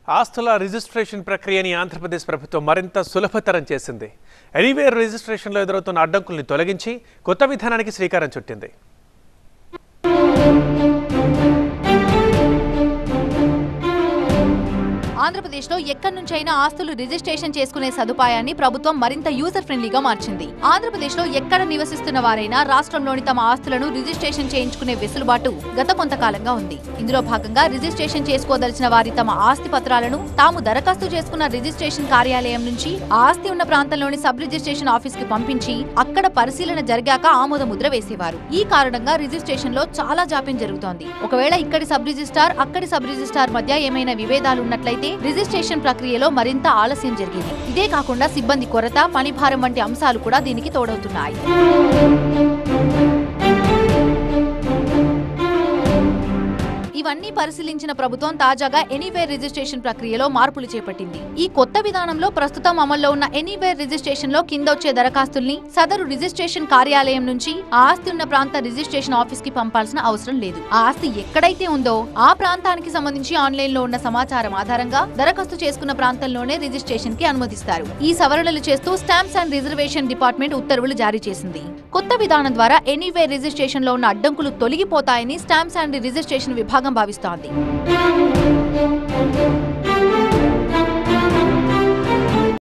ఆస్తుల రిజిస్ట్రేషన్ ప్రక్రియని ఆంధ్రప్రదేశ్ ప్రభుత్వం మరింత సులభతరం చేసింది ఎనీవేర్ రిజిస్ట్రేషన్లో ఎదురవుతున్న అడ్డంకుల్ని తొలగించి కొత్త విధానానికి శ్రీకారం చుట్టింది ఆంధ్రప్రదేశ్లో ఎక్కడి నుంచైనా ఆస్తులు రిజిస్ట్రేషన్ చేసుకునే సదుపాయాన్ని ప్రభుత్వం మరింత యూజర్ ఫ్రెండ్లీగా మార్చింది ఆంధ్రప్రదేశ్లో ఎక్కడ నివసిస్తున్న వారైనా రాష్ట్రంలోని తమ ఆస్తులను రిజిస్ట్రేషన్ చేయించుకునే వెసులుబాటు గత కొంతకాలంగా ఉంది ఇందులో భాగంగా రిజిస్ట్రేషన్ చేసుకోదలిచిన వారి తమ ఆస్తి పత్రాలను తాము దరఖాస్తు చేసుకున్న రిజిస్ట్రేషన్ కార్యాలయం నుంచి ఆ ఆస్తి ఉన్న ప్రాంతంలోని సబ్ రిజిస్ట్రేషన్ ఆఫీస్ కి పంపించి అక్కడ పరిశీలన జరిగాక ఆమోద ముద్ర వేసేవారు ఈ కారణంగా రిజిస్ట్రేషన్ లో చాలా జాప్యం జరుగుతోంది ఒకవేళ ఇక్కడి సబ్ రిజిస్టార్ అక్కడి సబ్ రిజిస్టార్ మధ్య ఏమైనా విభేదాలు ఉన్నట్లయితే రిజిస్ట్రేషన్ ప్రక్రియలో మరింత ఆలస్యం జరిగింది ఇదే కాకుండా సిబ్బంది కొరత పనిభారం వంటి అంశాలు కూడా దీనికి తోడవుతున్నాయి ఇవన్నీ పరిశీలించిన ప్రభుత్వం తాజాగా ఎనీవేర్ రిజిస్ట్రేషన్ ప్రక్రియలో మార్పులు చేపట్టింది ఈ కొత్త విధానంలో ప్రస్తుతం అమల్లో ఉన్న ఎనీవేర్ రిజిస్ట్రేషన్ లో కింద వచ్చే దరఖాస్తుల్ని సదరు రిజిస్ట్రేషన్ కార్యాలయం నుంచి ఆ ఆస్తి ఉన్న ప్రాంత రిజిస్ట్రేషన్ ఆఫీస్ కి పంపాల్సిన అవసరం లేదు ఆ ఆస్తి ఎక్కడైతే ఉందో ఆ ప్రాంతానికి సంబంధించి ఆన్లైన్ లో ఉన్న సమాచారం ఆధారంగా దరఖాస్తు చేసుకున్న ప్రాంతంలోనే రిజిస్ట్రేషన్ కి అనుమతిస్తారు ఈ సవరణలు చేస్తూ స్టాంప్స్ అండ్ రిజర్వేషన్ డిపార్ట్మెంట్ ఉత్తర్వులు జారీ చేసింది కొత్త విధానం ద్వారా ఎనీవేర్ రిజిస్ట్రేషన్ లో ఉన్న అడ్డంకులు తొలగిపోతాయని స్టాంప్స్ అండ్ రిజిస్ట్రేషన్ విభాగం భావిస్తోంది